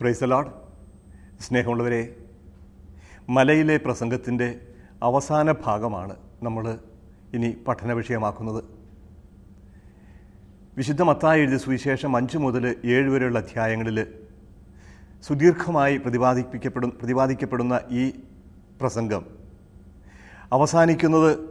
price load സ്നേഹമുള്ളവരെ മലയിലെ പ്രസംഗത്തിൻ്റെ അവസാന ഭാഗമാണ് നമ്മൾ ഇനി പഠന വിഷയമാക്കുന്നത് വിശുദ്ധ മത്തായി എഴുതിയ സുവിശേഷം അഞ്ച് മുതൽ ഏഴ് വരെയുള്ള അധ്യായങ്ങളിൽ സുദീർഘമായി പ്രതിപാദിപ്പിക്കപ്പെടും പ്രതിപാദിക്കപ്പെടുന്ന ഈ പ്രസംഗം അവസാനിക്കുന്നത്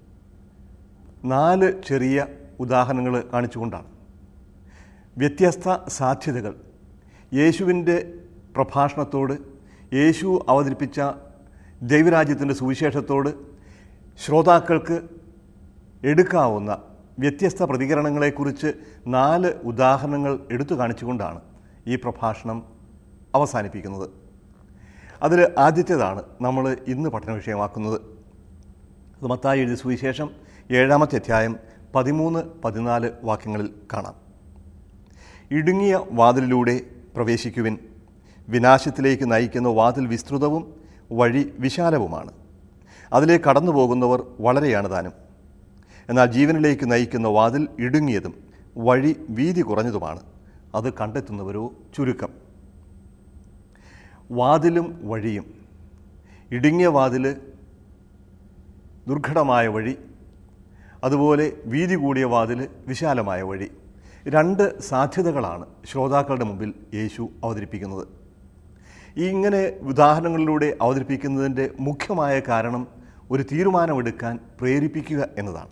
നാല് ചെറിയ ഉദാഹരണങ്ങൾ കാണിച്ചുകൊണ്ടാണ് വ്യത്യസ്ത സാധ്യതകൾ യേശുവിൻ്റെ പ്രഭാഷണത്തോട് യേശു അവതരിപ്പിച്ച ദൈവരാജ്യത്തിൻ്റെ സുവിശേഷത്തോട് ശ്രോതാക്കൾക്ക് എടുക്കാവുന്ന വ്യത്യസ്ത പ്രതികരണങ്ങളെക്കുറിച്ച് നാല് ഉദാഹരണങ്ങൾ എടുത്തു കാണിച്ചുകൊണ്ടാണ് ഈ പ്രഭാഷണം അവസാനിപ്പിക്കുന്നത് അതിൽ ആദ്യത്തേതാണ് നമ്മൾ ഇന്ന് പഠന വിഷയമാക്കുന്നത് അത് മത്തായി എഴുതിയ സുവിശേഷം ഏഴാമത്തെ അധ്യായം പതിമൂന്ന് പതിനാല് വാക്യങ്ങളിൽ കാണാം ഇടുങ്ങിയ വാതിലിലൂടെ പ്രവേശിക്കുവിൻ വിനാശത്തിലേക്ക് നയിക്കുന്ന വാതിൽ വിസ്തൃതവും വഴി വിശാലവുമാണ് അതിലേക്ക് കടന്നു പോകുന്നവർ വളരെയാണ് താനും എന്നാൽ ജീവനിലേക്ക് നയിക്കുന്ന വാതിൽ ഇടുങ്ങിയതും വഴി വീതി കുറഞ്ഞതുമാണ് അത് കണ്ടെത്തുന്നവരോ ചുരുക്കം വാതിലും വഴിയും ഇടുങ്ങിയ വാതിൽ ദുർഘടമായ വഴി അതുപോലെ വീതി കൂടിയ വാതിൽ വിശാലമായ വഴി രണ്ട് സാധ്യതകളാണ് ശ്രോതാക്കളുടെ മുമ്പിൽ യേശു അവതരിപ്പിക്കുന്നത് ഈ ഇങ്ങനെ ഉദാഹരണങ്ങളിലൂടെ അവതരിപ്പിക്കുന്നതിൻ്റെ മുഖ്യമായ കാരണം ഒരു തീരുമാനമെടുക്കാൻ പ്രേരിപ്പിക്കുക എന്നതാണ്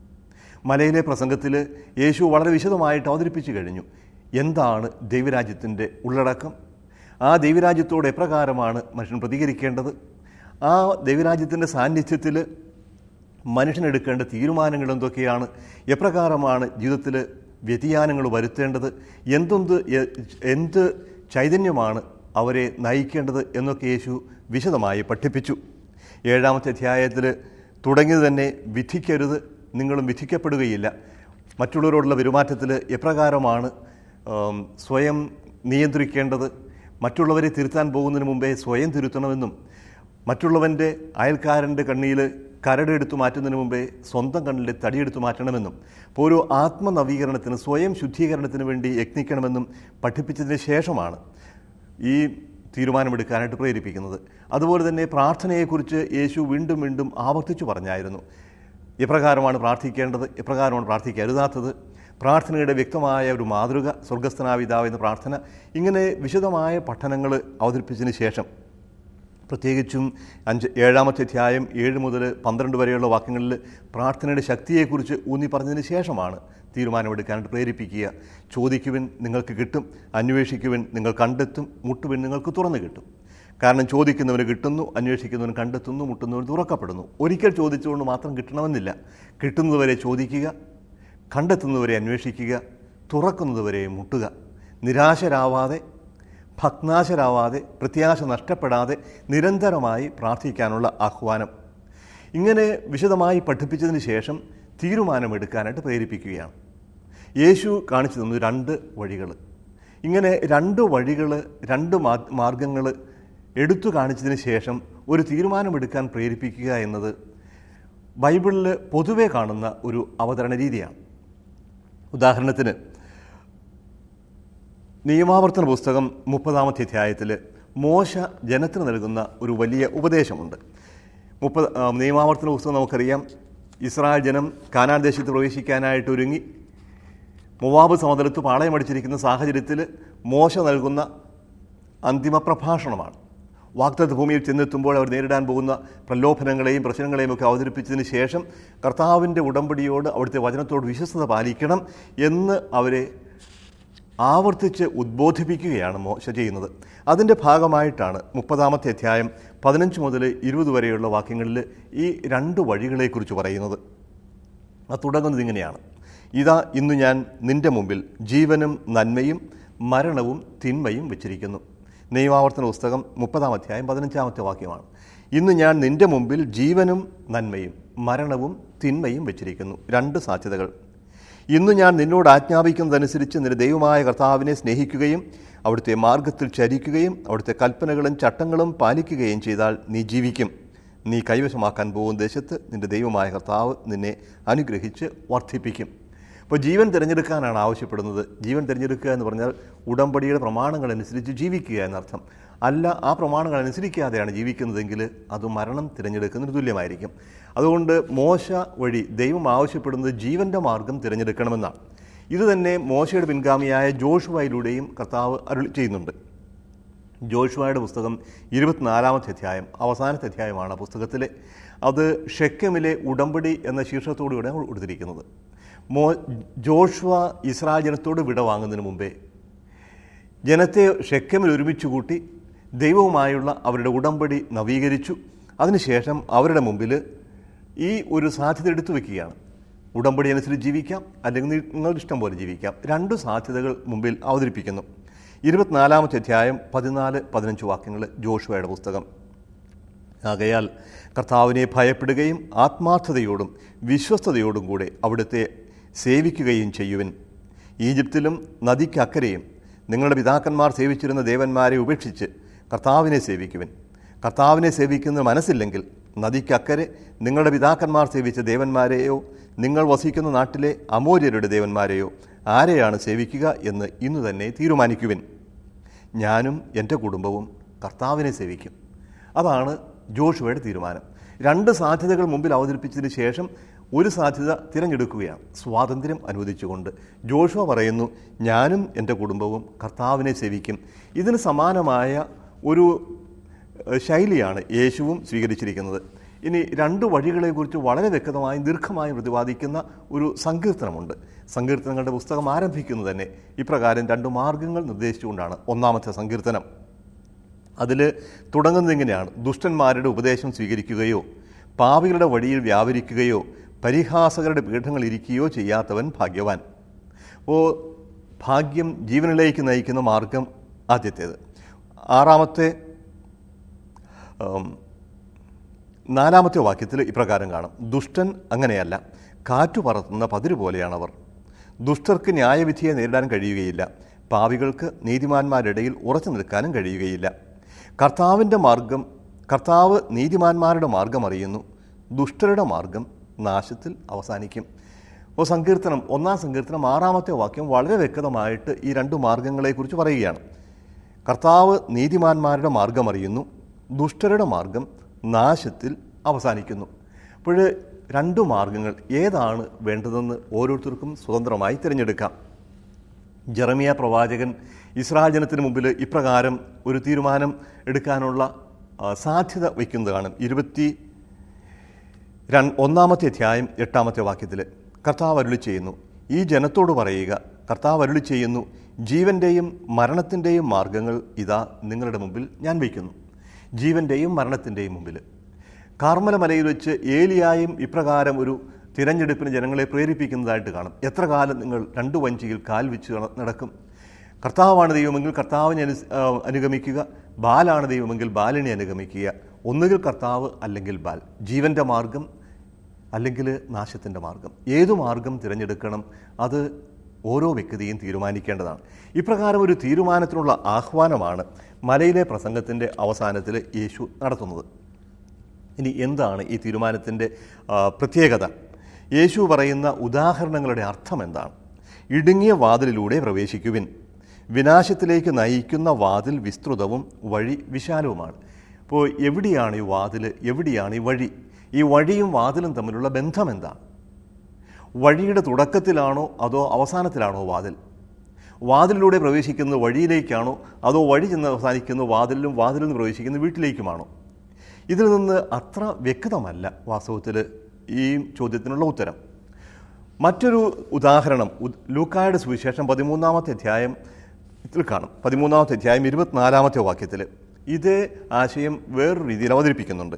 മലയിലെ പ്രസംഗത്തിൽ യേശു വളരെ വിശദമായിട്ട് അവതരിപ്പിച്ചു കഴിഞ്ഞു എന്താണ് ദൈവരാജ്യത്തിൻ്റെ ഉള്ളടക്കം ആ ദൈവരാജ്യത്തോട് എപ്രകാരമാണ് മനുഷ്യൻ പ്രതികരിക്കേണ്ടത് ആ ദൈവരാജ്യത്തിൻ്റെ സാന്നിധ്യത്തിൽ മനുഷ്യനെടുക്കേണ്ട തീരുമാനങ്ങൾ എന്തൊക്കെയാണ് എപ്രകാരമാണ് ജീവിതത്തിൽ വ്യതിയാനങ്ങൾ വരുത്തേണ്ടത് എന്തൊന്ത് എന്ത് ചൈതന്യമാണ് അവരെ നയിക്കേണ്ടത് എന്നൊക്കെ യേശു വിശദമായി പഠിപ്പിച്ചു ഏഴാമത്തെ അധ്യായത്തിൽ തുടങ്ങിയത് തന്നെ വിധിക്കരുത് നിങ്ങളും വിധിക്കപ്പെടുകയില്ല മറ്റുള്ളവരോടുള്ള പെരുമാറ്റത്തിൽ എപ്രകാരമാണ് സ്വയം നിയന്ത്രിക്കേണ്ടത് മറ്റുള്ളവരെ തിരുത്താൻ പോകുന്നതിന് മുമ്പേ സ്വയം തിരുത്തണമെന്നും മറ്റുള്ളവൻ്റെ അയൽക്കാരൻ്റെ കണ്ണിയിൽ കരടെടുത്തു മാറ്റുന്നതിന് മുമ്പേ സ്വന്തം കണ്ണിലെ തടിയെടുത്തു മാറ്റണമെന്നും അപ്പോൾ ഒരു ആത്മനവീകരണത്തിന് സ്വയം ശുദ്ധീകരണത്തിന് വേണ്ടി യത്നിക്കണമെന്നും പഠിപ്പിച്ചതിന് ശേഷമാണ് ഈ തീരുമാനമെടുക്കാനായിട്ട് പ്രേരിപ്പിക്കുന്നത് അതുപോലെ തന്നെ പ്രാർത്ഥനയെക്കുറിച്ച് യേശു വീണ്ടും വീണ്ടും ആവർത്തിച്ചു പറഞ്ഞായിരുന്നു എപ്രകാരമാണ് പ്രാർത്ഥിക്കേണ്ടത് എപ്രകാരമാണ് പ്രാർത്ഥിക്കരുതാത്തത് പ്രാർത്ഥനയുടെ വ്യക്തമായ ഒരു മാതൃക സ്വർഗസ്ഥനാവിതാവ് എന്ന പ്രാർത്ഥന ഇങ്ങനെ വിശദമായ പഠനങ്ങൾ അവതരിപ്പിച്ചതിന് ശേഷം പ്രത്യേകിച്ചും അഞ്ച് ഏഴാമത്തെ അധ്യായം ഏഴ് മുതൽ പന്ത്രണ്ട് വരെയുള്ള വാക്യങ്ങളിൽ പ്രാർത്ഥനയുടെ ശക്തിയെക്കുറിച്ച് ഊന്നി പറഞ്ഞതിന് ശേഷമാണ് തീരുമാനമെടുക്കാനായിട്ട് പ്രേരിപ്പിക്കുക ചോദിക്കുവിൻ നിങ്ങൾക്ക് കിട്ടും അന്വേഷിക്കുവിൻ നിങ്ങൾ കണ്ടെത്തും മുട്ടുവിൻ നിങ്ങൾക്ക് തുറന്നു കിട്ടും കാരണം ചോദിക്കുന്നവന് കിട്ടുന്നു അന്വേഷിക്കുന്നവന് കണ്ടെത്തുന്നു മുട്ടുന്നവന് തുറക്കപ്പെടുന്നു ഒരിക്കൽ ചോദിച്ചുകൊണ്ട് മാത്രം കിട്ടണമെന്നില്ല കിട്ടുന്നതുവരെ ചോദിക്കുക കണ്ടെത്തുന്നവരെ അന്വേഷിക്കുക തുറക്കുന്നതുവരെ മുട്ടുക നിരാശരാവാതെ ഭഗ്നാശരാവാതെ പ്രത്യാശ നഷ്ടപ്പെടാതെ നിരന്തരമായി പ്രാർത്ഥിക്കാനുള്ള ആഹ്വാനം ഇങ്ങനെ വിശദമായി പഠിപ്പിച്ചതിന് ശേഷം തീരുമാനമെടുക്കാനായിട്ട് പ്രേരിപ്പിക്കുകയാണ് യേശു കാണിച്ചു തന്നു രണ്ട് വഴികൾ ഇങ്ങനെ രണ്ട് വഴികൾ രണ്ട് മാർഗങ്ങൾ എടുത്തു കാണിച്ചതിന് ശേഷം ഒരു തീരുമാനമെടുക്കാൻ പ്രേരിപ്പിക്കുക എന്നത് ബൈബിളിൽ പൊതുവെ കാണുന്ന ഒരു അവതരണ രീതിയാണ് ഉദാഹരണത്തിന് നിയമാവർത്തന പുസ്തകം മുപ്പതാമത്തെ അധ്യായത്തിൽ മോശ ജനത്തിന് നൽകുന്ന ഒരു വലിയ ഉപദേശമുണ്ട് മുപ്പത് നിയമാവർത്തന പുസ്തകം നമുക്കറിയാം ഇസ്രായേൽ ജനം കാനാൻ ദേശത്ത് പ്രവേശിക്കാനായിട്ട് ഒരുങ്ങി മുവാബ് സമതലത്ത് പാളയമടിച്ചിരിക്കുന്ന സാഹചര്യത്തിൽ മോശ നൽകുന്ന അന്തിമ പ്രഭാഷണമാണ് വാഗ്ദത്ത ഭൂമിയിൽ ചെന്നെത്തുമ്പോൾ അവർ നേരിടാൻ പോകുന്ന പ്രലോഭനങ്ങളെയും പ്രശ്നങ്ങളെയും ഒക്കെ അവതരിപ്പിച്ചതിന് ശേഷം കർത്താവിൻ്റെ ഉടമ്പടിയോട് അവിടുത്തെ വചനത്തോട് വിശ്വസ്തത പാലിക്കണം എന്ന് അവരെ ആവർത്തിച്ച് ഉദ്ബോധിപ്പിക്കുകയാണ് മോശ ചെയ്യുന്നത് അതിൻ്റെ ഭാഗമായിട്ടാണ് മുപ്പതാമത്തെ അധ്യായം പതിനഞ്ച് മുതൽ ഇരുപത് വരെയുള്ള വാക്യങ്ങളിൽ ഈ രണ്ട് വഴികളെക്കുറിച്ച് പറയുന്നത് അത് തുടങ്ങുന്നത് ഇങ്ങനെയാണ് ഇതാ ഇന്ന് ഞാൻ നിന്റെ മുമ്പിൽ ജീവനും നന്മയും മരണവും തിന്മയും വെച്ചിരിക്കുന്നു നിയമാവർത്തന പുസ്തകം മുപ്പതാം അധ്യായം പതിനഞ്ചാമത്തെ വാക്യമാണ് ഇന്ന് ഞാൻ നിന്റെ മുമ്പിൽ ജീവനും നന്മയും മരണവും തിന്മയും വെച്ചിരിക്കുന്നു രണ്ട് സാധ്യതകൾ ഇന്ന് ഞാൻ നിന്നോട് ആജ്ഞാപിക്കുന്നതനുസരിച്ച് നിന്റെ ദൈവമായ കർത്താവിനെ സ്നേഹിക്കുകയും അവിടുത്തെ മാർഗത്തിൽ ചരിക്കുകയും അവിടുത്തെ കൽപ്പനകളും ചട്ടങ്ങളും പാലിക്കുകയും ചെയ്താൽ നീ ജീവിക്കും നീ കൈവശമാക്കാൻ പോകുന്ന ദേശത്ത് നിന്റെ ദൈവമായ കർത്താവ് നിന്നെ അനുഗ്രഹിച്ച് വർദ്ധിപ്പിക്കും അപ്പോൾ ജീവൻ തിരഞ്ഞെടുക്കാനാണ് ആവശ്യപ്പെടുന്നത് ജീവൻ തിരഞ്ഞെടുക്കുക എന്ന് പറഞ്ഞാൽ ഉടമ്പടിയുടെ പ്രമാണങ്ങൾ അനുസരിച്ച് ജീവിക്കുക എന്നർത്ഥം അല്ല ആ പ്രമാണങ്ങൾ അനുസരിക്കാതെയാണ് ജീവിക്കുന്നതെങ്കിൽ അത് മരണം തിരഞ്ഞെടുക്കുന്നതിന് തുല്യമായിരിക്കും അതുകൊണ്ട് മോശ വഴി ദൈവം ആവശ്യപ്പെടുന്നത് ജീവൻ്റെ മാർഗം തിരഞ്ഞെടുക്കണമെന്നാണ് ഇത് തന്നെ മോശയുടെ പിൻഗാമിയായ ജോഷുവയിലൂടെയും കർത്താവ് അരുളി ചെയ്യുന്നുണ്ട് ജോഷുവയുടെ പുസ്തകം ഇരുപത്തിനാലാമത്തെ അധ്യായം അവസാനത്തെ അധ്യായമാണ് ആ പുസ്തകത്തിലെ അത് ഷെക്കമിലെ ഉടമ്പടി എന്ന ശീർഷത്തോടുകൂടെ കൊടുത്തിരിക്കുന്നത് മോ ജോഷുവ ഇസ്രായേൽ ജനത്തോട് വിട വാങ്ങുന്നതിന് മുമ്പേ ജനത്തെ ഷെക്കമിൽ ഒരുമിച്ച് കൂട്ടി ദൈവവുമായുള്ള അവരുടെ ഉടമ്പടി നവീകരിച്ചു അതിനുശേഷം അവരുടെ മുമ്പിൽ ഈ ഒരു സാധ്യത എടുത്തു വെക്കുകയാണ് ഉടമ്പടി അനുസരിച്ച് ജീവിക്കാം അല്ലെങ്കിൽ നിങ്ങളുടെ ഇഷ്ടം പോലെ ജീവിക്കാം രണ്ട് സാധ്യതകൾ മുമ്പിൽ അവതരിപ്പിക്കുന്നു ഇരുപത്തിനാലാമത്തെ അധ്യായം പതിനാല് പതിനഞ്ച് വാക്യങ്ങൾ ജോഷുവയുടെ പുസ്തകം ആകയാൽ കർത്താവിനെ ഭയപ്പെടുകയും ആത്മാർത്ഥതയോടും വിശ്വസ്തയോടും കൂടെ അവിടുത്തെ സേവിക്കുകയും ചെയ്യുവൻ ഈജിപ്തിലും നദിക്കക്കരെയും നിങ്ങളുടെ പിതാക്കന്മാർ സേവിച്ചിരുന്ന ദേവന്മാരെ ഉപേക്ഷിച്ച് കർത്താവിനെ സേവിക്കുവൻ കർത്താവിനെ സേവിക്കുന്ന മനസ്സില്ലെങ്കിൽ നദിക്കക്കരെ നിങ്ങളുടെ പിതാക്കന്മാർ സേവിച്ച ദേവന്മാരെയോ നിങ്ങൾ വസിക്കുന്ന നാട്ടിലെ അമൂര്യരുടെ ദേവന്മാരെയോ ആരെയാണ് സേവിക്കുക എന്ന് ഇന്നു തന്നെ തീരുമാനിക്കുവിൻ ഞാനും എൻ്റെ കുടുംബവും കർത്താവിനെ സേവിക്കും അതാണ് ജോഷുവയുടെ തീരുമാനം രണ്ട് സാധ്യതകൾ മുമ്പിൽ അവതരിപ്പിച്ചതിന് ശേഷം ഒരു സാധ്യത തിരഞ്ഞെടുക്കുകയാണ് സ്വാതന്ത്ര്യം അനുവദിച്ചുകൊണ്ട് ജോഷുവ പറയുന്നു ഞാനും എൻ്റെ കുടുംബവും കർത്താവിനെ സേവിക്കും ഇതിന് സമാനമായ ഒരു ഏഹ്, ശൈലിയാണ് യേശുവും സ്വീകരിച്ചിരിക്കുന്നത് ഇനി രണ്ട് വഴികളെക്കുറിച്ച് വളരെ വ്യക്തമായും ദീർഘമായും പ്രതിപാദിക്കുന്ന ഒരു സങ്കീർത്തനമുണ്ട് സങ്കീർത്തനങ്ങളുടെ പുസ്തകം ആരംഭിക്കുന്നത് തന്നെ ഇപ്രകാരം രണ്ട് മാർഗങ്ങൾ നിർദ്ദേശിച്ചുകൊണ്ടാണ് ഒന്നാമത്തെ സങ്കീർത്തനം അതിൽ തുടങ്ങുന്നത് ഇങ്ങനെയാണ് ദുഷ്ടന്മാരുടെ ഉപദേശം സ്വീകരിക്കുകയോ പാപികളുടെ വഴിയിൽ വ്യാപരിക്കുകയോ പരിഹാസകരുടെ പീഠങ്ങൾ ഇരിക്കുകയോ ചെയ്യാത്തവൻ ഭാഗ്യവാൻ അപ്പോൾ ഭാഗ്യം ജീവനിലേക്ക് നയിക്കുന്ന മാർഗം ആദ്യത്തേത് ആറാമത്തെ ഉം, നാലാമത്തെ വാക്യത്തിൽ ഇപ്രകാരം കാണും ദുഷ്ടൻ അങ്ങനെയല്ല കാറ്റു പറത്തുന്ന പതിര് പോലെയാണവർ ദുഷ്ടർക്ക് ന്യായവിധിയെ നേരിടാൻ കഴിയുകയില്ല പാവികൾക്ക് നീതിമാന്മാരുടെ ഇടയിൽ ഉറച്ചു നിൽക്കാനും കഴിയുകയില്ല കർത്താവിൻ്റെ മാർഗം കർത്താവ് നീതിമാന്മാരുടെ മാർഗം അറിയുന്നു ദുഷ്ടരുടെ മാർഗം നാശത്തിൽ അവസാനിക്കും അപ്പോൾ സങ്കീർത്തനം ഒന്നാം സങ്കീർത്തനം ആറാമത്തെ വാക്യം വളരെ വ്യക്തമായിട്ട് ഈ രണ്ട് മാർഗങ്ങളെക്കുറിച്ച് പറയുകയാണ് കർത്താവ് നീതിമാന്മാരുടെ മാർഗം അറിയുന്നു ദുഷ്ടരുടെ മാർഗം നാശത്തിൽ അവസാനിക്കുന്നു അപ്പോൾ രണ്ട് മാർഗങ്ങൾ ഏതാണ് വേണ്ടതെന്ന് ഓരോരുത്തർക്കും സ്വതന്ത്രമായി തിരഞ്ഞെടുക്കാം ജെറമിയ പ്രവാചകൻ ഇസ്രായേൽ ജനത്തിന് മുമ്പിൽ ഇപ്രകാരം ഒരു തീരുമാനം എടുക്കാനുള്ള ആ, സാധ്യത വയ്ക്കുന്നത് കാണും ഇരുപത്തി രൺ- ഒന്നാമത്തെ അധ്യായം എട്ടാമത്തെ വാക്യത്തിൽ കർത്താവ് അരുളി ചെയ്യുന്നു ഈ ജനത്തോട് പറയുക കർത്താവ് അരുളി ചെയ്യുന്നു ജീവൻ്റെയും മരണത്തിൻ്റെയും മാർഗങ്ങൾ ഇതാ നിങ്ങളുടെ മുമ്പിൽ ഞാൻ വയ്ക്കുന്നു ജീവൻ്റെയും മരണത്തിൻ്റെയും മുമ്പിൽ കാർമല മലയിൽ വെച്ച് ഏലിയായും ഇപ്രകാരം ഒരു തിരഞ്ഞെടുപ്പിന് ജനങ്ങളെ പ്രേരിപ്പിക്കുന്നതായിട്ട് കാണും എത്ര കാലം നിങ്ങൾ രണ്ടു വഞ്ചിയിൽ കാൽ വെച്ച് നട- നടക്കും കർത്താവാണ് ദൈവമെങ്കിൽ കർത്താവിനെ അനു ആ, അനുഗമിക്കുക ബാലാണ് ദൈവമെങ്കിൽ ബാലിനെ അനുഗമിക്കുക ഒന്നുകിൽ കർത്താവ് അല്ലെങ്കിൽ ബാൽ ജീവൻ്റെ മാർഗം അല്ലെങ്കിൽ നാശത്തിൻ്റെ മാർഗം ഏതു മാർഗം തിരഞ്ഞെടുക്കണം അത് ഓരോ വ്യക്തിയും തീരുമാനിക്കേണ്ടതാണ് ഇപ്രകാരം ഒരു തീരുമാനത്തിനുള്ള ആഹ്വാനമാണ് മലയിലെ പ്രസംഗത്തിൻ്റെ അവസാനത്തിൽ യേശു നടത്തുന്നത് ഇനി എന്താണ് ഈ തീരുമാനത്തിൻ്റെ ആ, പ്രത്യേകത യേശു പറയുന്ന ഉദാഹരണങ്ങളുടെ അർത്ഥം എന്താണ് ഇടുങ്ങിയ വാതിലിലൂടെ പ്രവേശിക്കുവിൻ വിനാശത്തിലേക്ക് നയിക്കുന്ന വാതിൽ വിസ്തൃതവും വഴി വിശാലവുമാണ് അപ്പോൾ എവിടെയാണ് ഈ വാതിൽ എവിടെയാണ് ഈ വഴി ഈ വഴിയും വാതിലും തമ്മിലുള്ള ബന്ധം എന്താണ് വഴിയുടെ തുടക്കത്തിലാണോ അതോ അവസാനത്തിലാണോ വാതിൽ വാതിലിലൂടെ പ്രവേശിക്കുന്നത് വഴിയിലേക്കാണോ അതോ വഴി ചെന്ന് അവസാനിക്കുന്ന വാതിലിലും വാതിലിൽ നിന്ന് പ്രവേശിക്കുന്ന വീട്ടിലേക്കുമാണോ ഇതിൽ നിന്ന് അത്ര വ്യക്തമല്ല വാസ്തവത്തിൽ ഈ ചോദ്യത്തിനുള്ള ഉത്തരം മറ്റൊരു ഉദാഹരണം ഉദ്- ലൂക്കായുടെ സുവിശേഷം പതിമൂന്നാമത്തെ അധ്യായം ഇതിൽ കാണും പതിമൂന്നാമത്തെ അധ്യായം ഇരുപത്തിനാലാമത്തെ വാക്യത്തിൽ ഇതേ ആശയം വേറൊരു രീതിയിൽ അവതരിപ്പിക്കുന്നുണ്ട്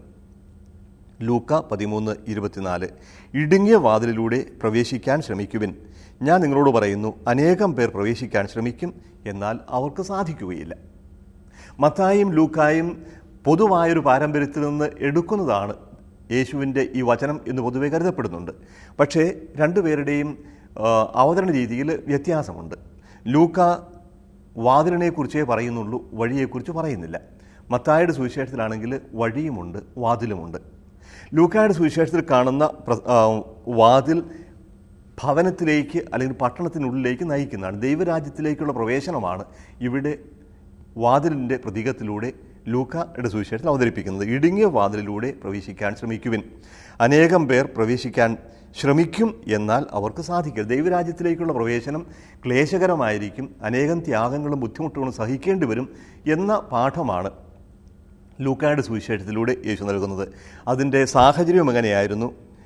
ലൂക്ക പതിമൂന്ന് ഇരുപത്തിനാല് ഇടുങ്ങിയ വാതിലിലൂടെ പ്രവേശിക്കാൻ ശ്രമിക്കുവിൻ ഞാൻ നിങ്ങളോട് പറയുന്നു അനേകം പേർ പ്രവേശിക്കാൻ ശ്രമിക്കും എന്നാൽ അവർക്ക് സാധിക്കുകയില്ല മത്തായും ലൂക്കായും പൊതുവായൊരു പാരമ്പര്യത്തിൽ നിന്ന് എടുക്കുന്നതാണ് യേശുവിൻ്റെ ഈ വചനം എന്ന് പൊതുവെ കരുതപ്പെടുന്നുണ്ട് പക്ഷേ രണ്ടുപേരുടെയും ആ, അവതരണ രീതിയിൽ വ്യത്യാസമുണ്ട് ലൂക്ക വാതിലിനെക്കുറിച്ചേ പറയുന്നുള്ളൂ വഴിയെക്കുറിച്ച് പറയുന്നില്ല മത്തായുടെ സുവിശേഷത്തിലാണെങ്കിൽ വഴിയുമുണ്ട് വാതിലുമുണ്ട് ലൂക്കായുടെ സുവിശേഷത്തിൽ കാണുന്ന പ്ര- ആ, വാതിൽ ഭവനത്തിലേക്ക് അല്ലെങ്കിൽ പട്ടണത്തിനുള്ളിലേക്ക് നയിക്കുന്നതാണ് ദൈവരാജ്യത്തിലേക്കുള്ള പ്രവേശനമാണ് ഇവിടെ വാതിലിൻ്റെ പ്രതീകത്തിലൂടെ ലൂക്കയുടെ സുവിശേഷത്തിൽ അവതരിപ്പിക്കുന്നത് ഇടുങ്ങിയ വാതിലിലൂടെ പ്രവേശിക്കാൻ ശ്രമിക്കുവിൻ അനേകം പേർ പ്രവേശിക്കാൻ ശ്രമിക്കും എന്നാൽ അവർക്ക് സാധിക്കില്ല ദൈവരാജ്യത്തിലേക്കുള്ള പ്രവേശനം ക്ലേശകരമായിരിക്കും അനേകം ത്യാഗങ്ങളും ബുദ്ധിമുട്ടുകളും സഹിക്കേണ്ടി വരും എന്ന പാഠമാണ് ലൂക്കായുടെ സുവിശേഷത്തിലൂടെ യേശു നൽകുന്നത് അതിൻ്റെ സാഹചര്യം എങ്ങനെയായിരുന്നു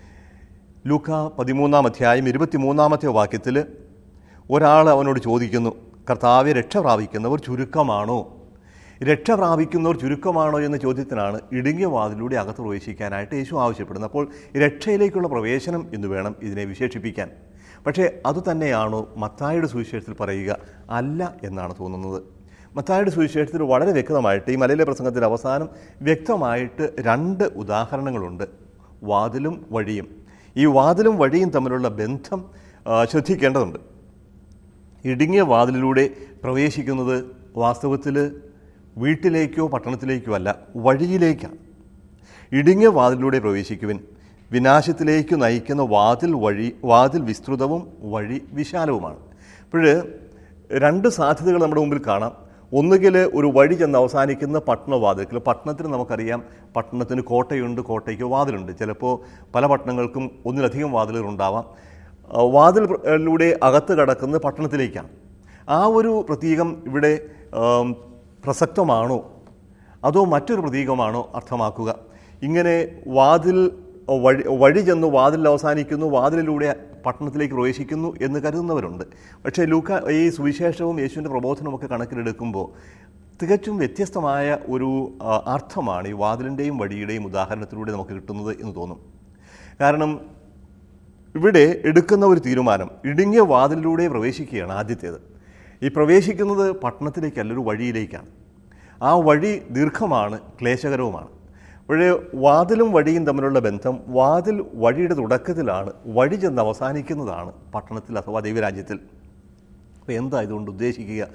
ലൂക്ക പതിമൂന്നാം അധ്യായം ഇരുപത്തിമൂന്നാമത്തെ വാക്യത്തിൽ ഒരാൾ അവനോട് ചോദിക്കുന്നു കർത്താവെ രക്ഷ പ്രാപിക്കുന്നവർ ചുരുക്കമാണോ രക്ഷ പ്രാപിക്കുന്നവർ ചുരുക്കമാണോ എന്ന ചോദ്യത്തിനാണ് ഇടുങ്ങിയ വാതിലൂടെ അകത്ത് പ്രവേശിക്കാനായിട്ട് യേശു ആവശ്യപ്പെടുന്നത് അപ്പോൾ രക്ഷയിലേക്കുള്ള പ്രവേശനം എന്ന് വേണം ഇതിനെ വിശേഷിപ്പിക്കാൻ പക്ഷേ അതുതന്നെയാണോ മത്തായുടെ സുവിശേഷത്തിൽ പറയുക അല്ല എന്നാണ് തോന്നുന്നത് മത്തായുടെ സുവിശേഷത്തിൽ വളരെ വ്യക്തമായിട്ട് ഈ മലയിലെ പ്രസംഗത്തിൻ്റെ അവസാനം വ്യക്തമായിട്ട് രണ്ട് ഉദാഹരണങ്ങളുണ്ട് വാതിലും വഴിയും ഈ വാതിലും വഴിയും തമ്മിലുള്ള ബന്ധം ആ, ശ്രദ്ധിക്കേണ്ടതുണ്ട് ഇടുങ്ങിയ വാതിലിലൂടെ പ്രവേശിക്കുന്നത് വാസ്തവത്തിൽ വീട്ടിലേക്കോ പട്ടണത്തിലേക്കോ അല്ല വഴിയിലേക്കാണ് ഇടുങ്ങിയ വാതിലിലൂടെ പ്രവേശിക്കുവിൻ വിനാശത്തിലേക്ക് നയിക്കുന്ന വാതിൽ വഴി വാതിൽ വിസ്തൃതവും വഴി വിശാലവുമാണ് അപ്പോൾ രണ്ട് സാധ്യതകൾ നമ്മുടെ മുമ്പിൽ കാണാം ഒന്നുകിൽ ഒരു വഴി ചെന്ന് അവസാനിക്കുന്ന പട്ടണവാതിൽ പട്ടണത്തിന് നമുക്കറിയാം പട്ടണത്തിന് കോട്ടയുണ്ട് കോട്ടയ്ക്ക് വാതിലുണ്ട് ചിലപ്പോൾ പല പട്ടണങ്ങൾക്കും ഒന്നിലധികം വാതിലുകൾ ഉണ്ടാവാം ആ, വാതിലിലൂടെ അകത്ത് കടക്കുന്നത് പട്ടണത്തിലേക്കാണ് ആ ഒരു പ്രതീകം ഇവിടെ ആം, പ്രസക്തമാണോ അതോ മറ്റൊരു പ്രതീകമാണോ അർത്ഥമാക്കുക ഇങ്ങനെ വാതിൽ വഴി വഴി ചെന്ന് വാതിൽ അവസാനിക്കുന്നു വാതിലിലൂടെ പട്ടണത്തിലേക്ക് പ്രവേശിക്കുന്നു എന്ന് കരുതുന്നവരുണ്ട് പക്ഷേ ലൂക്ക ഈ സുവിശേഷവും യേശുവിൻ്റെ പ്രബോധനവും ഒക്കെ കണക്കിലെടുക്കുമ്പോൾ തികച്ചും വ്യത്യസ്തമായ ഒരു ആ, അർത്ഥമാണ് ഈ വാതിലിൻ്റെയും വഴിയുടെയും ഉദാഹരണത്തിലൂടെ നമുക്ക് കിട്ടുന്നത് എന്ന് തോന്നും കാരണം ഇവിടെ എടുക്കുന്ന ഒരു തീരുമാനം ഇടുങ്ങിയ വാതിലിലൂടെ പ്രവേശിക്കുകയാണ് ആദ്യത്തേത് ഈ പ്രവേശിക്കുന്നത് പട്ടണത്തിലേക്കല്ല ഒരു വഴിയിലേക്കാണ് ആ വഴി ദീർഘമാണ് ക്ലേശകരവുമാണ് അപ്പോഴേ വാതിലും വഴിയും തമ്മിലുള്ള ബന്ധം വാതിൽ വഴിയുടെ തുടക്കത്തിലാണ് വഴി ചെന്ന് അവസാനിക്കുന്നതാണ് പട്ടണത്തിൽ അഥവാ ദൈവരാജ്യത്തിൽ അപ്പോൾ എന്താ ഇതുകൊണ്ട് ഉദ്ദേശിക്കുക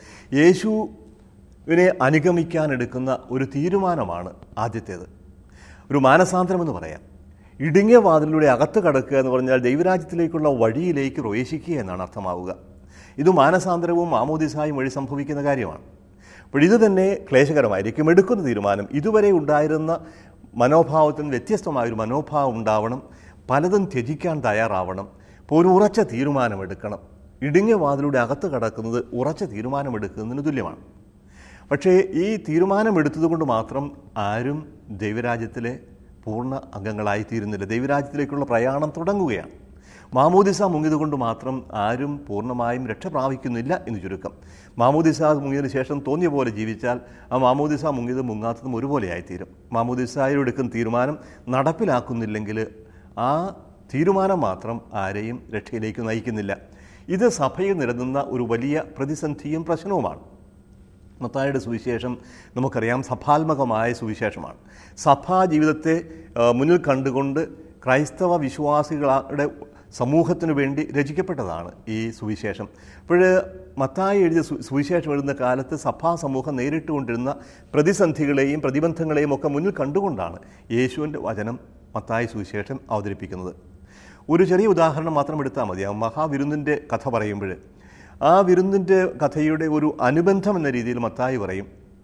യേശുവിനെ അനുഗമിക്കാൻ എടുക്കുന്ന ഒരു തീരുമാനമാണ് ആദ്യത്തേത് ഒരു മാനസാന്തരമെന്ന് പറയാം ഇടുങ്ങിയ വാതിലിലൂടെ അകത്ത് കടക്കുക എന്ന് പറഞ്ഞാൽ ദൈവരാജ്യത്തിലേക്കുള്ള വഴിയിലേക്ക് പ്രവേശിക്കുക എന്നാണ് അർത്ഥമാവുക ഇത് മാനസാന്തരവും മാമോദിസായും വഴി സംഭവിക്കുന്ന കാര്യമാണ് അപ്പോൾ ഇത് തന്നെ ക്ലേശകരമായിരിക്കും എടുക്കുന്ന തീരുമാനം ഇതുവരെ ഉണ്ടായിരുന്ന മനോഭാവത്തിൽ നിന്ന് വ്യത്യസ്തമായൊരു മനോഭാവം ഉണ്ടാവണം പലതും ത്യജിക്കാൻ തയ്യാറാവണം ഇപ്പോൾ ഒരു ഉറച്ച തീരുമാനമെടുക്കണം ഇടുങ്ങിയ വാതിലൂടെ അകത്ത് കടക്കുന്നത് ഉറച്ച തീരുമാനമെടുക്കുന്നതിന് തുല്യമാണ് പക്ഷേ ഈ തീരുമാനമെടുത്തതുകൊണ്ട് മാത്രം ആരും ദൈവരാജ്യത്തിലെ പൂർണ്ണ അംഗങ്ങളായി തീരുന്നില്ല ദൈവരാജ്യത്തിലേക്കുള്ള പ്രയാണം തുടങ്ങുകയാണ് മാമോദിസ മുങ്ങിയതുകൊണ്ട് മാത്രം ആരും പൂർണ്ണമായും രക്ഷ പ്രാപിക്കുന്നില്ല എന്ന് ചുരുക്കം മാമോദിസ മുങ്ങിയതിന് ശേഷം തോന്നിയ പോലെ ജീവിച്ചാൽ ആ മാമോദിസ മുങ്ങിയതും മുങ്ങാത്തതും ഒരുപോലെയായിത്തീരും മാമോദിസായിൽ എടുക്കുന്ന തീരുമാനം നടപ്പിലാക്കുന്നില്ലെങ്കിൽ ആ തീരുമാനം മാത്രം ആരെയും രക്ഷയിലേക്ക് നയിക്കുന്നില്ല ഇത് സഭയിൽ നിലനിന്ന ഒരു വലിയ പ്രതിസന്ധിയും പ്രശ്നവുമാണ് മത്തായുടെ സുവിശേഷം നമുക്കറിയാം സഭാത്മകമായ സുവിശേഷമാണ് സഭാ ജീവിതത്തെ ആ, മുന്നിൽ കണ്ടുകൊണ്ട് ക്രൈസ്തവ വിശ്വാസികളുടെ സമൂഹത്തിനു വേണ്ടി രചിക്കപ്പെട്ടതാണ് ഈ സുവിശേഷം അപ്പോൾ മത്തായി എഴുതിയ സു- സുവിശേഷം എഴുതുന്ന കാലത്ത് സഭാ സമൂഹം നേരിട്ടുകൊണ്ടിരുന്ന പ്രതിസന്ധികളെയും പ്രതിബന്ധങ്ങളെയും ഒക്കെ മുന്നിൽ കണ്ടുകൊണ്ടാണ് യേശുവിൻ്റെ വചനം മത്തായി സുവിശേഷം അവതരിപ്പിക്കുന്നത് ഒരു ചെറിയ ഉദാഹരണം മാത്രം എടുത്താൽ മതിയാവും മഹാവിരുന്നിൻ്റെ കഥ പറയുമ്പോൾ ആ വിരുന്നിൻ്റെ കഥയുടെ ഒരു അനുബന്ധം എന്ന രീതിയിൽ മത്തായി പറയും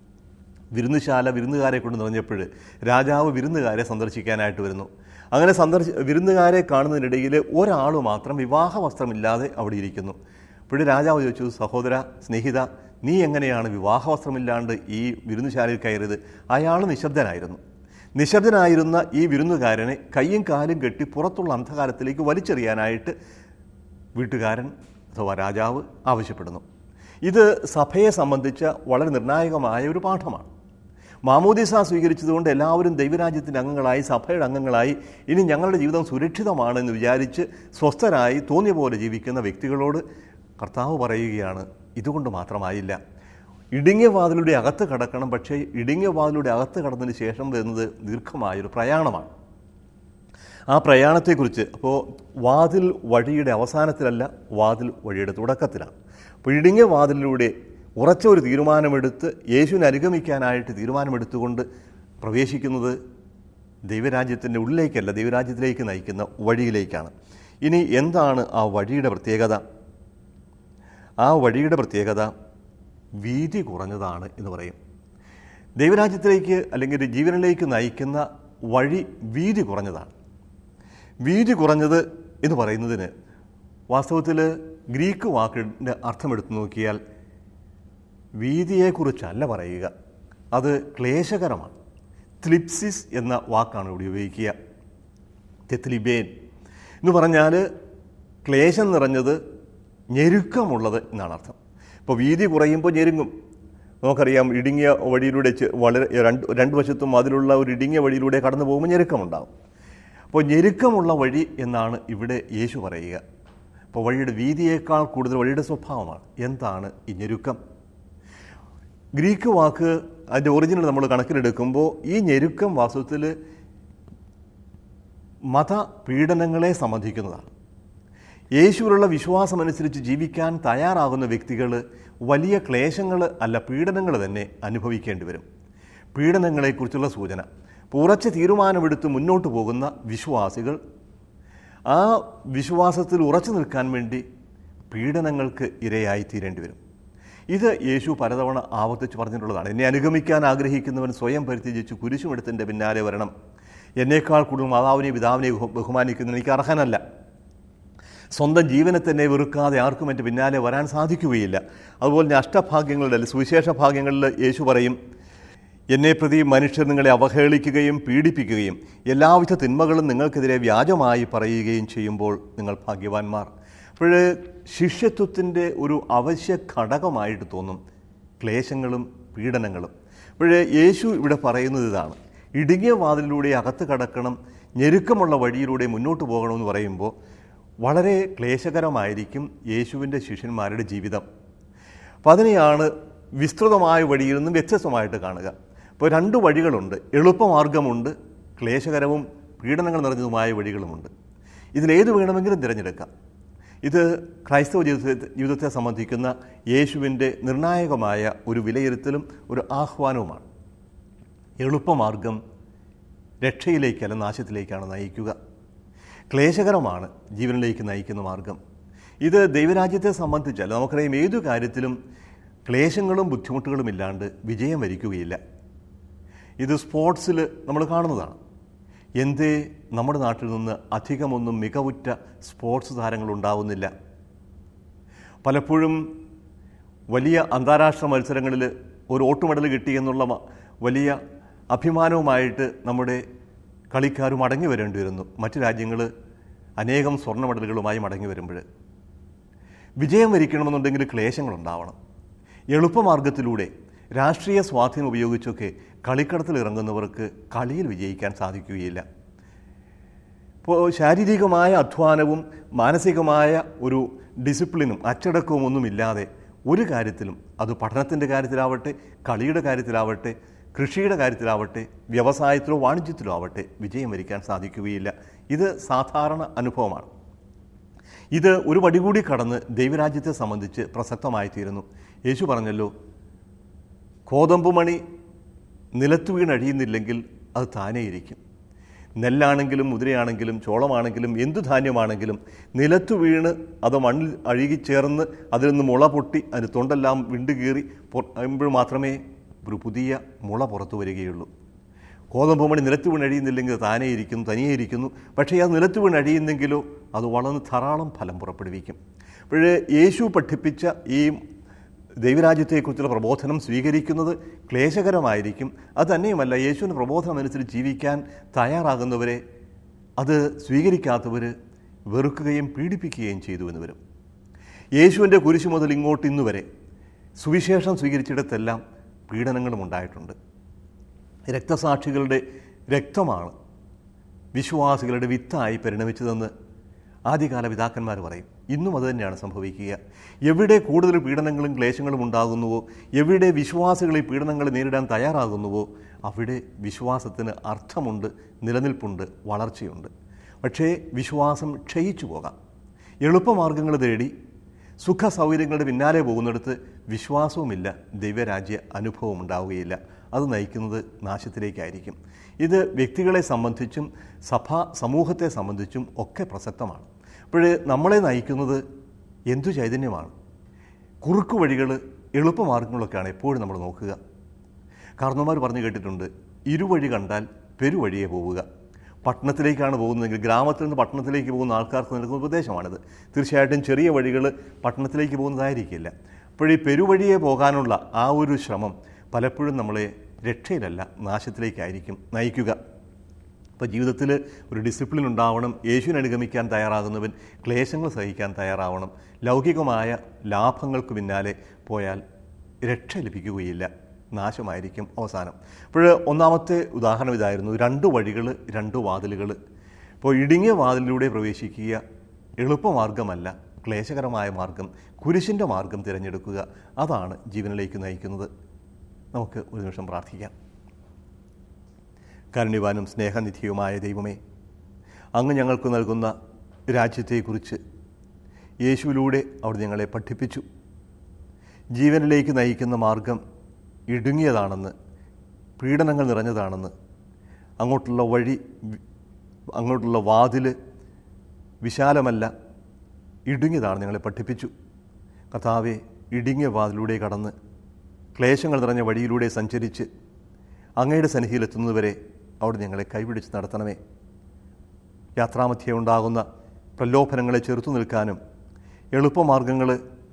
വിരുന്നുശാല വിരുന്നുകാരെ കൊണ്ട് നിറഞ്ഞപ്പോൾ രാജാവ് വിരുന്നുകാരെ സന്ദർശിക്കാനായിട്ട് വരുന്നു അങ്ങനെ സന്ദർശി വിരുന്നുകാരെ കാണുന്നതിനിടയിൽ ഒരാൾ മാത്രം വിവാഹ വസ്ത്രമില്ലാതെ അവിടെ ഇരിക്കുന്നു അപ്പോൾ രാജാവ് ചോദിച്ചു സഹോദര സ്നേഹിത നീ എങ്ങനെയാണ് വിവാഹ വസ്ത്രമില്ലാണ്ട് ഈ വിരുന്നുശാലയിൽ കയറിയത് അയാൾ നിശബ്ദനായിരുന്നു നിശബ്ദനായിരുന്ന ഈ വിരുന്നുകാരനെ കയ്യും കാലും കെട്ടി പുറത്തുള്ള അന്ധകാരത്തിലേക്ക് വലിച്ചെറിയാനായിട്ട് വീട്ടുകാരൻ അഥവാ രാജാവ് ആവശ്യപ്പെടുന്നു ഇത് സഭയെ സംബന്ധിച്ച വളരെ നിർണായകമായ ഒരു പാഠമാണ് മാമോദിസ സ്വീകരിച്ചതുകൊണ്ട് എല്ലാവരും ദൈവരാജ്യത്തിൻ്റെ അംഗങ്ങളായി സഭയുടെ അംഗങ്ങളായി ഇനി ഞങ്ങളുടെ ജീവിതം സുരക്ഷിതമാണെന്ന് വിചാരിച്ച് സ്വസ്ഥരായി തോന്നിയ പോലെ ജീവിക്കുന്ന വ്യക്തികളോട് കർത്താവ് പറയുകയാണ് ഇതുകൊണ്ട് മാത്രമായില്ല ഇടുങ്ങിയ വാതിലൂടെ അകത്ത് കടക്കണം പക്ഷേ ഇടുങ്ങിയ വാതിലൂടെ അകത്ത് കടന്നതിന് ശേഷം വരുന്നത് ദീർഘമായൊരു പ്രയാണമാണ് ആ പ്രയാണത്തെക്കുറിച്ച് അപ്പോൾ വാതിൽ വഴിയുടെ അവസാനത്തിലല്ല വാതിൽ വഴിയുടെ തുടക്കത്തിലാണ് അപ്പോൾ ഇടുങ്ങിയ വാതിലിലൂടെ ഉറച്ച ഒരു തീരുമാനമെടുത്ത് യേശുവിനെ അനുഗമിക്കാനായിട്ട് തീരുമാനമെടുത്തുകൊണ്ട് പ്രവേശിക്കുന്നത് ദൈവരാജ്യത്തിൻ്റെ ഉള്ളിലേക്കല്ല ദൈവരാജ്യത്തിലേക്ക് നയിക്കുന്ന വഴിയിലേക്കാണ് ഇനി എന്താണ് ആ വഴിയുടെ പ്രത്യേകത ആ വഴിയുടെ പ്രത്യേകത വീതി കുറഞ്ഞതാണ് എന്ന് പറയും ദൈവരാജ്യത്തിലേക്ക് അല്ലെങ്കിൽ ജീവനിലേക്ക് നയിക്കുന്ന വഴി വീതി കുറഞ്ഞതാണ് വീതി കുറഞ്ഞത് എന്ന് പറയുന്നതിന് വാസ്തവത്തിൽ ഗ്രീക്ക് വാക്കിൻ്റെ അർത്ഥമെടുത്ത് നോക്കിയാൽ വീതിയെക്കുറിച്ചല്ല പറയുക അത് ക്ലേശകരമാണ് ത്ലിപ്സിസ് എന്ന വാക്കാണ് ഇവിടെ ഉപയോഗിക്കുക തെത്ലിബേൻ എന്ന് പറഞ്ഞാൽ ക്ലേശം നിറഞ്ഞത് ഞെരുക്കമുള്ളത് എന്നാണ് അർത്ഥം ഇപ്പോൾ വീതി കുറയുമ്പോൾ ഞെരുങ്ങും നമുക്കറിയാം ഇടുങ്ങിയ വഴിയിലൂടെ ചെ- വളരെ രണ്ട് രണ്ട് വശത്തും അതിലുള്ള ഒരു ഇടുങ്ങിയ വഴിയിലൂടെ കടന്നു പോകുമ്പോൾ ഞെരുക്കമുണ്ടാകും അപ്പോൾ ഞെരുക്കമുള്ള വഴി എന്നാണ് ഇവിടെ യേശു പറയുക അപ്പോൾ വഴിയുടെ വീതിയേക്കാൾ കൂടുതൽ വഴിയുടെ സ്വഭാവമാണ് എന്താണ് ഈ ഞെരുക്കം ഗ്രീക്ക് വാക്ക് അതിൻ്റെ ഒറിജിനൽ നമ്മൾ കണക്കിലെടുക്കുമ്പോൾ ഈ ഞെരുക്കം വാസ്തവത്തിൽ മത പീഡനങ്ങളെ സംബന്ധിക്കുന്നതാണ് യേശുവിലുള്ള വിശ്വാസമനുസരിച്ച് ജീവിക്കാൻ തയ്യാറാകുന്ന വ്യക്തികൾ വലിയ ക്ലേശങ്ങൾ അല്ല പീഡനങ്ങൾ തന്നെ അനുഭവിക്കേണ്ടി വരും പീഡനങ്ങളെക്കുറിച്ചുള്ള സൂചന അപ്പോൾ ഉറച്ച തീരുമാനമെടുത്ത് മുന്നോട്ട് പോകുന്ന വിശ്വാസികൾ ആ വിശ്വാസത്തിൽ ഉറച്ചു നിൽക്കാൻ വേണ്ടി പീഡനങ്ങൾക്ക് ഇരയായി തീരേണ്ടി വരും ഇത് യേശു പലതവണ ആവർത്തിച്ച് പറഞ്ഞിട്ടുള്ളതാണ് എന്നെ അനുഗമിക്കാൻ ആഗ്രഹിക്കുന്നവൻ സ്വയം പരിത്യജിച്ച് കുരിശുമെടുത്തിൻ്റെ പിന്നാലെ വരണം എന്നേക്കാൾ കൂടുതൽ മാതാവിനെയും പിതാവിനെയും ബഹു- ബഹുമാനിക്കുന്നതിന് എനിക്ക് അർഹനല്ല സ്വന്തം ജീവനെ തന്നെ വെറുക്കാതെ ആർക്കും എൻ്റെ പിന്നാലെ വരാൻ സാധിക്കുകയില്ല അതുപോലെ തന്നെ അഷ്ടഭാഗ്യങ്ങളുടെ അല്ലെ സുവിശേഷ ഭാഗ്യങ്ങളിൽ യേശു പറയും എന്നെ പ്രതി മനുഷ്യർ നിങ്ങളെ അവഹേളിക്കുകയും പീഡിപ്പിക്കുകയും എല്ലാവിധ തിന്മകളും നിങ്ങൾക്കെതിരെ വ്യാജമായി പറയുകയും ചെയ്യുമ്പോൾ നിങ്ങൾ ഭാഗ്യവാന്മാർ അപ്പോൾ ശിഷ്യത്വത്തിൻ്റെ ഒരു അവശ്യ ഘടകമായിട്ട് തോന്നും ക്ലേശങ്ങളും പീഡനങ്ങളും അപ്പോൾ യേശു ഇവിടെ പറയുന്നത് ഇതാണ് ഇടുങ്ങിയ വാതിലിലൂടെ അകത്ത് കടക്കണം ഞെരുക്കമുള്ള വഴിയിലൂടെ മുന്നോട്ട് പോകണമെന്ന് പറയുമ്പോൾ വളരെ ക്ലേശകരമായിരിക്കും യേശുവിൻ്റെ ശിഷ്യന്മാരുടെ ജീവിതം അപ്പം അതിനെയാണ് വിസ്തൃതമായ വഴിയിൽ നിന്നും വ്യത്യസ്തമായിട്ട് കാണുക ഇപ്പോൾ രണ്ട് വഴികളുണ്ട് എളുപ്പമാർഗമുണ്ട് ക്ലേശകരവും പീഡനങ്ങൾ നിറഞ്ഞതുമായ വഴികളുമുണ്ട് ഇതിലേത് വേണമെങ്കിലും തിരഞ്ഞെടുക്കാം ഇത് ക്രൈസ്തവ ജീവിതത്തെ ജീവിതത്തെ സംബന്ധിക്കുന്ന യേശുവിൻ്റെ നിർണായകമായ ഒരു വിലയിരുത്തലും ഒരു ആഹ്വാനവുമാണ് എളുപ്പമാർഗം രക്ഷയിലേക്കല്ല നാശത്തിലേക്കാണ് നയിക്കുക ക്ലേശകരമാണ് ജീവനിലേക്ക് നയിക്കുന്ന മാർഗം ഇത് ദൈവരാജ്യത്തെ സംബന്ധിച്ചല്ല നമുക്കറിയാം ഏതു കാര്യത്തിലും ക്ലേശങ്ങളും ബുദ്ധിമുട്ടുകളും ഇല്ലാണ്ട് വിജയം വരിക്കുകയില്ല ഇത് സ്പോർട്സിൽ നമ്മൾ കാണുന്നതാണ് എന്തേ നമ്മുടെ നാട്ടിൽ നിന്ന് അധികമൊന്നും മികവുറ്റ സ്പോർട്സ് താരങ്ങൾ ഉണ്ടാവുന്നില്ല പലപ്പോഴും വലിയ അന്താരാഷ്ട്ര മത്സരങ്ങളിൽ ഒരു ഓട്ട് മെഡൽ കിട്ടി എന്നുള്ള മ- വലിയ അഭിമാനവുമായിട്ട് നമ്മുടെ കളിക്കാർ മടങ്ങി വരേണ്ടി വരുന്നു മറ്റു രാജ്യങ്ങൾ അനേകം സ്വർണ്ണ മെഡലുകളുമായി മടങ്ങി വരുമ്പോൾ വിജയം വരിക്കണമെന്നുണ്ടെങ്കിൽ ക്ലേശങ്ങളുണ്ടാവണം എളുപ്പമാർഗത്തിലൂടെ രാഷ്ട്രീയ സ്വാധീനം ഉപയോഗിച്ചൊക്കെ കളിക്കളത്തിൽ ഇറങ്ങുന്നവർക്ക് കളിയിൽ വിജയിക്കാൻ സാധിക്കുകയില്ല ഇപ്പോൾ ശാരീരികമായ അധ്വാനവും മാനസികമായ ഒരു ഡിസിപ്ലിനും അച്ചടക്കവും ഒന്നുമില്ലാതെ ഒരു കാര്യത്തിലും അത് പഠനത്തിൻ്റെ കാര്യത്തിലാവട്ടെ കളിയുടെ കാര്യത്തിലാവട്ടെ കൃഷിയുടെ കാര്യത്തിലാവട്ടെ വ്യവസായത്തിലോ വാണിജ്യത്തിലോ ആവട്ടെ വിജയം വരിക്കാൻ സാധിക്കുകയില്ല ഇത് സാധാരണ അനുഭവമാണ് ഇത് ഒരു പടി കൂടി കടന്ന് ദൈവരാജ്യത്തെ സംബന്ധിച്ച് പ്രസക്തമായി തീരുന്നു യേശു പറഞ്ഞല്ലോ കോതമ്പ് മണി നിലത്ത് വീണഴിയുന്നില്ലെങ്കിൽ അത് താനേ ഇരിക്കും നെല്ലാണെങ്കിലും മുതിരയാണെങ്കിലും ചോളമാണെങ്കിലും എന്തു ധാന്യമാണെങ്കിലും നിലത്ത് വീണ് അത് മണ്ണിൽ അഴുകിച്ചേർന്ന് അതിൽ നിന്ന് മുള പൊട്ടി അതിന് തൊണ്ടെല്ലാം വിണ്ടുകീറി പൊട്ടുമ്പോൾ മാത്രമേ ഒരു പുതിയ മുള പുറത്തു വരികയുള്ളൂ കോതമ്പ് മണി നിലത്ത് വീണ് അഴിയുന്നില്ലെങ്കിൽ അത് താനേ ഇരിക്കുന്നു തനിയെ ഇരിക്കുന്നു പക്ഷേ അത് നിലത്ത് വീണ് അഴിയുന്നെങ്കിലോ അത് വളർന്ന് ധാരാളം ഫലം പുറപ്പെടുവിക്കും അപ്പോഴേ യേശു പഠിപ്പിച്ച ഈ ദൈവരാജ്യത്തെക്കുറിച്ചുള്ള പ്രബോധനം സ്വീകരിക്കുന്നത് ക്ലേശകരമായിരിക്കും അത് തന്നെയുമല്ല യേശുവിൻ്റെ പ്രബോധനം അനുസരിച്ച് ജീവിക്കാൻ തയ്യാറാകുന്നവരെ അത് സ്വീകരിക്കാത്തവർ വെറുക്കുകയും പീഡിപ്പിക്കുകയും ചെയ്തു എന്ന് വരും യേശുവിൻ്റെ കുരിശു മുതൽ ഇങ്ങോട്ട് ഇന്ന് വരെ സുവിശേഷം സ്വീകരിച്ചിടത്തെല്ലാം പീഡനങ്ങളും ഉണ്ടായിട്ടുണ്ട് രക്തസാക്ഷികളുടെ രക്തമാണ് വിശ്വാസികളുടെ വിത്തായി പരിണമിച്ചതെന്ന് ആദ്യകാല പിതാക്കന്മാർ പറയും ഇന്നും അത് തന്നെയാണ് സംഭവിക്കുക എവിടെ കൂടുതൽ പീഡനങ്ങളും ക്ലേശങ്ങളും ഉണ്ടാകുന്നുവോ എവിടെ വിശ്വാസികൾ ഈ പീഡനങ്ങൾ നേരിടാൻ തയ്യാറാകുന്നുവോ അവിടെ വിശ്വാസത്തിന് അർത്ഥമുണ്ട് നിലനിൽപ്പുണ്ട് വളർച്ചയുണ്ട് പക്ഷേ വിശ്വാസം ക്ഷയിച്ചു പോകാം എളുപ്പമാർഗങ്ങൾ തേടി സുഖ സൗകര്യങ്ങളുടെ പിന്നാലെ പോകുന്നിടത്ത് വിശ്വാസവുമില്ല ദൈവരാജ്യ അനുഭവം ഉണ്ടാവുകയില്ല അത് നയിക്കുന്നത് നാശത്തിലേക്കായിരിക്കും ഇത് വ്യക്തികളെ സംബന്ധിച്ചും സഭാ സമൂഹത്തെ സംബന്ധിച്ചും ഒക്കെ പ്രസക്തമാണ് അപ്പോൾ നമ്മളെ നയിക്കുന്നത് എന്തു ചൈതന്യമാണ് കുറുക്കു വഴികൾ എളുപ്പമാർഗങ്ങളൊക്കെയാണ് എപ്പോഴും നമ്മൾ നോക്കുക കാരണവന്മാർ പറഞ്ഞു കേട്ടിട്ടുണ്ട് ഇരുവഴി കണ്ടാൽ പെരുവഴിയെ പോവുക പട്ടണത്തിലേക്കാണ് പോകുന്നതെങ്കിൽ ഗ്രാമത്തിൽ നിന്ന് പട്ടണത്തിലേക്ക് പോകുന്ന ആൾക്കാർക്ക് നൽകുന്ന ഉപദേശമാണിത് തീർച്ചയായിട്ടും ചെറിയ വഴികൾ പട്ടണത്തിലേക്ക് പോകുന്നതായിരിക്കില്ല അപ്പോൾ ഈ പെരുവഴിയെ പോകാനുള്ള ആ ഒരു ശ്രമം പലപ്പോഴും നമ്മളെ രക്ഷയിലല്ല നാശത്തിലേക്കായിരിക്കും നയിക്കുക അപ്പോൾ ജീവിതത്തിൽ ഒരു ഡിസിപ്ലിൻ ഉണ്ടാവണം യേശുവിനെ അനുഗമിക്കാൻ തയ്യാറാകുന്നവൻ ക്ലേശങ്ങൾ സഹിക്കാൻ തയ്യാറാവണം ലൗകികമായ ലാഭങ്ങൾക്ക് പിന്നാലെ പോയാൽ രക്ഷ ലഭിക്കുകയില്ല നാശമായിരിക്കും അവസാനം അപ്പോൾ ഒന്നാമത്തെ ഉദാഹരണം ഇതായിരുന്നു രണ്ട് വഴികൾ രണ്ട് വാതിലുകൾ ഇപ്പോൾ ഇടുങ്ങിയ വാതിലിലൂടെ പ്രവേശിക്കുക എളുപ്പമാർഗമല്ല ക്ലേശകരമായ മാർഗം കുരിശിൻ്റെ മാർഗം തിരഞ്ഞെടുക്കുക അതാണ് ജീവനിലേക്ക് നയിക്കുന്നത് നമുക്ക് ഒരു നിമിഷം പ്രാർത്ഥിക്കാം കാരുണ്യവാനും സ്നേഹനിധിയുമായ ദൈവമേ അങ്ങ് ഞങ്ങൾക്ക് നൽകുന്ന രാജ്യത്തെക്കുറിച്ച് യേശുവിലൂടെ അവിടെ ഞങ്ങളെ പഠിപ്പിച്ചു ജീവനിലേക്ക് നയിക്കുന്ന മാർഗം ഇടുങ്ങിയതാണെന്ന് പീഡനങ്ങൾ നിറഞ്ഞതാണെന്ന് അങ്ങോട്ടുള്ള വഴി വി- അങ്ങോട്ടുള്ള വാതിൽ വിശാലമല്ല ഇടുങ്ങിയതാണ് ഞങ്ങളെ പഠിപ്പിച്ചു കർത്താവെ ഇടുങ്ങിയ വാതിലൂടെ കടന്ന് ക്ലേശങ്ങൾ നിറഞ്ഞ വഴിയിലൂടെ സഞ്ചരിച്ച് അങ്ങയുടെ സന്നിധിയിലെത്തുന്നതുവരെ അവിടെ ഞങ്ങളെ കൈപിടിച്ച് നടത്തണമേ യാത്രാമധ്യേ ഉണ്ടാകുന്ന പ്രലോഭനങ്ങളെ ചെറുത്തു നിൽക്കാനും എളുപ്പമാർഗങ്ങൾ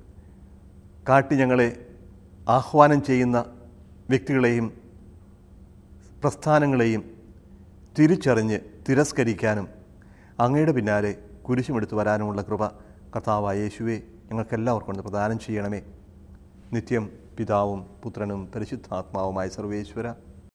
കാട്ടി ഞങ്ങളെ ആഹ്വാനം ചെയ്യുന്ന വ്യക്തികളെയും പ്രസ്ഥാനങ്ങളെയും തിരിച്ചറിഞ്ഞ് തിരസ്കരിക്കാനും അങ്ങയുടെ പിന്നാലെ കുരിശുമെടുത്തു വരാനുമുള്ള കൃപ കർത്താവായ യേശുവെ ഞങ്ങൾക്കെല്ലാവർക്കും കൊണ്ട് പ്രദാനം ചെയ്യണമേ നിത്യം പിതാവും പുത്രനും പരിശുദ്ധാത്മാവുമായ സർവേശ്വര